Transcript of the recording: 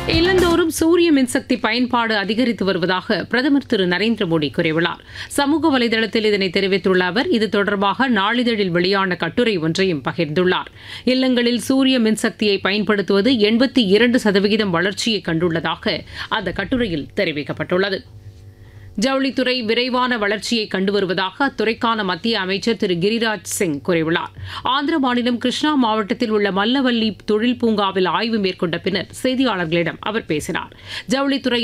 இல்லந்தோறும் சூரிய மின்சக்தி பயன்பாடு அதிகரித்து வருவதாக பிரதமர் திரு நரேந்திர மோடி கூறியுள்ளார் சமூக வலைதளத்தில் இதனை தெரிவித்துள்ள அவர் இது தொடர்பாக நாளிதழில் வெளியான கட்டுரை ஒன்றையும் பகிர்ந்துள்ளார் இல்லங்களில் சூரிய மின்சக்தியை பயன்படுத்துவது எண்பத்தி இரண்டு சதவிகிதம் வளர்ச்சியை கண்டுள்ளதாக அந்த கட்டுரையில் தெரிவிக்கப்பட்டுள்ளது ஜவுளித்துறை விரைவான வளர்ச்சியை கண்டு வருவதாக அத்துறைக்கான மத்திய அமைச்சர் திரு கிரிராஜ் சிங் கூறியுள்ளார் ஆந்திர மாநிலம் கிருஷ்ணா மாவட்டத்தில் உள்ள மல்லவல்லி தொழில் பூங்காவில் ஆய்வு மேற்கொண்ட பின்னர் செய்தியாளர்களிடம் அவர் பேசினார் ஜவுளித்துறை